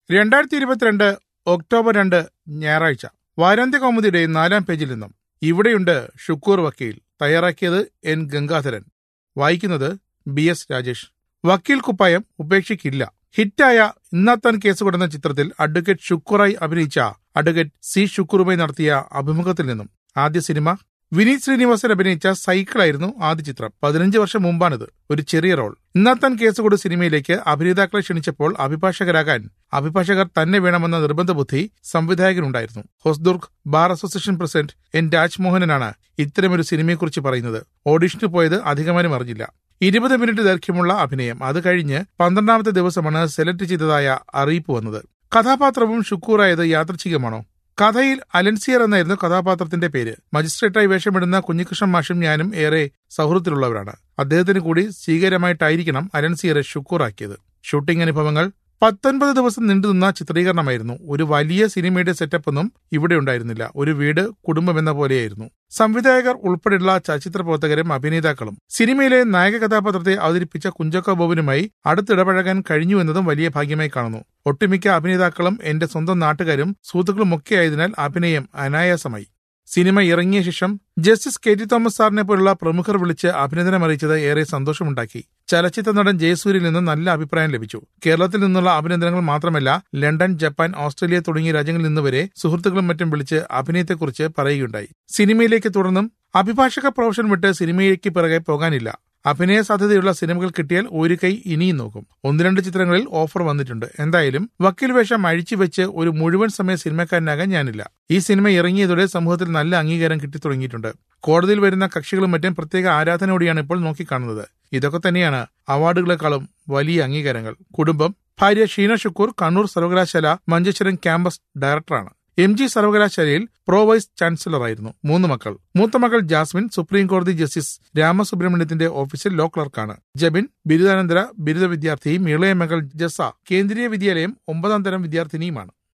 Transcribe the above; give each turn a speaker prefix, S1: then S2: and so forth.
S1: രണ്ടായിരത്തി ഇരുപത്തിരണ്ട് ഒക്ടോബർ രണ്ട് ഞായറാഴ്ച വാരാന്ത്യ കൗമുദിയുടെ നാലാം പേജിൽ നിന്നും ഇവിടെയുണ്ട് ഷുക്കൂർ വക്കീൽ തയ്യാറാക്കിയത് എൻ ഗംഗാധരൻ വായിക്കുന്നത് ബി എസ് രാജേഷ് വക്കീൽ കുപ്പായം ഉപേക്ഷിക്കില്ല ഹിറ്റായ ഇന്നാത്താൻ കേസ് കൊടുന്ന ചിത്രത്തിൽ അഡ്വക്കേറ്റ് ഷുക്കൂറായി അഭിനയിച്ച അഡ്വക്കേറ്റ് സി ഷുക്കൂറുമായി നടത്തിയ അഭിമുഖത്തിൽ നിന്നും ആദ്യ സിനിമ വിനീത് ശ്രീനിവാസൻ അഭിനയിച്ച സൈക്കിളായിരുന്നു ആദ്യ ചിത്രം പതിനഞ്ച് വർഷം മുമ്പാണിത് ഒരു ചെറിയ റോൾ ഇന്നാത്താൻ കേസുകൊട് സിനിമയിലേക്ക് അഭിനേതാക്കളെ ക്ഷണിച്ചപ്പോൾ അഭിഭാഷകരാകാൻ അഭിഭാഷകർ തന്നെ വേണമെന്ന നിർബന്ധ ബുദ്ധി സംവിധായകനുണ്ടായിരുന്നു Hosdurg bar association president N രാജ്മോഹനനാണ് ഇത്തരമൊരു സിനിമയെക്കുറിച്ച് പറയുന്നത് ഓഡിഷന് പോയത് അധികമാരും അറിഞ്ഞില്ല ഇരുപത് മിനിറ്റ് ദൈർഘ്യമുള്ള അഭിനയം അത് കഴിഞ്ഞ് പന്ത്രണ്ടാമത്തെ ദിവസമാണ് സെലക്ട് ചെയ്തതായ അറിയിപ്പ് വന്നത് കഥാപാത്രവും ഷുക്കൂറായത് യാദൃച്ഛികമാണോ കഥയിൽ അലൻസിയർ എന്നായിരുന്നു കഥാപാത്രത്തിന്റെ പേര് മജിസ്ട്രേറ്റായി വേഷമിടുന്ന കുഞ്ഞികൃഷ്ണൻ മാഷും ഞാനും ഏറെ സൗഹൃദത്തിലുള്ളവരാണ് അദ്ദേഹത്തിന് കൂടി സ്വീകാര്യമായിട്ടായിരിക്കണം അലൻസിയറെ ഷുക്കൂറാക്കിയത് ഷൂട്ടിംഗ് അനുഭവങ്ങൾ പത്തൊൻപത് ദിവസം നീണ്ടുനിന്ന ചിത്രീകരണമായിരുന്നു ഒരു വലിയ സിനിമയുടെ സെറ്റപ്പൊന്നും ഇവിടെ ഉണ്ടായിരുന്നില്ല ഒരു വീട് കുടുംബം എന്ന പോലെയായിരുന്നു സംവിധായകർ ഉൾപ്പെടെയുള്ള ചലച്ചിത്ര പ്രവർത്തകരും അഭിനേതാക്കളും സിനിമയിലെ നായക കഥാപാത്രത്തെ അവതരിപ്പിച്ച കുഞ്ചക്ക ബോബനുമായി അടുത്തിടപഴകാൻ കഴിഞ്ഞു എന്നതും വലിയ ഭാഗ്യമായി കാണുന്നു ഒട്ടുമിക്ക അഭിനേതാക്കളും എന്റെ സ്വന്തം നാട്ടുകാരും സുഹൃത്തുക്കളുമൊക്കെ ആയതിനാൽ അഭിനയം അനായാസമായി സിനിമ ഇറങ്ങിയ ശേഷം ജസ്റ്റിസ് കെ ടി തോമസ് സാറിനെ പോലുള്ള പ്രമുഖർ വിളിച്ച് അഭിനന്ദനം അറിയിച്ചത് ഏറെ സന്തോഷമുണ്ടാക്കി ചലച്ചിത്ര നടൻ ജയസൂരിൽ നിന്ന് നല്ല അഭിപ്രായം ലഭിച്ചു കേരളത്തിൽ നിന്നുള്ള അഭിനന്ദനങ്ങൾ മാത്രമല്ല ലണ്ടൻ ജപ്പാൻ ഓസ്ട്രേലിയ തുടങ്ങിയ രാജ്യങ്ങളിൽ നിന്ന് വരെ സുഹൃത്തുക്കളും മറ്റും വിളിച്ച് അഭിനയത്തെക്കുറിച്ച് പറയുകയുണ്ടായി സിനിമയിലേക്ക് തുടർന്നും അഭിഭാഷക പ്രൊഫഷൻ വിട്ട് സിനിമയിലേക്ക് പിറകെ പോകാനില്ല അഭിനയ സാധ്യതയുള്ള സിനിമകൾ കിട്ടിയാൽ ഒരു കൈ ഇനിയും നോക്കും ഒന്ന് രണ്ട് ചിത്രങ്ങളിൽ ഓഫർ വന്നിട്ടുണ്ട് എന്തായാലും വക്കീൽ വേഷം അഴിച്ചുവെച്ച് ഒരു മുഴുവൻ സമയ സിനിമക്കാരനാകാൻ ഞാനില്ല ഈ സിനിമ ഇറങ്ങിയതോടെ സമൂഹത്തിൽ നല്ല അംഗീകാരം കിട്ടി തുടങ്ങിയിട്ടുണ്ട് കോടതിയിൽ വരുന്ന കക്ഷികളും മറ്റും പ്രത്യേക ആരാധനയോടെയാണ് ഇപ്പോൾ നോക്കിക്കാണുന്നത് ഇതൊക്കെ തന്നെയാണ് അവാർഡുകളെക്കാളും വലിയ അംഗീകാരങ്ങൾ കുടുംബം ഭാര്യ ഷീന ഷുക്കൂർ കണ്ണൂർ സർവകലാശാല മഞ്ചേശ്വരം ക്യാമ്പസ് ഡയറക്ടറാണ് എം ജി സർവകലാശാലയിൽ പ്രോ വൈസ് ചാൻസലറായിരുന്നു മൂന്ന് മക്കൾ മൂത്ത മകൾ ജാസ്മിൻ സുപ്രീം കോടതി ജസ്റ്റിസ് രാമസുബ്രഹ്മണ്യത്തിന്റെ ഓഫീസിൽ ലോ ക്ലർക്കാണ് ജബിൻ ബിരുദാനന്തര ബിരുദ വിദ്യാർത്ഥിയും ഇളയ മകൾ ജസ കേന്ദ്രീയ വിദ്യാലയം ഒമ്പതാം തരം വിദ്യാർത്ഥിനിയുമാണ്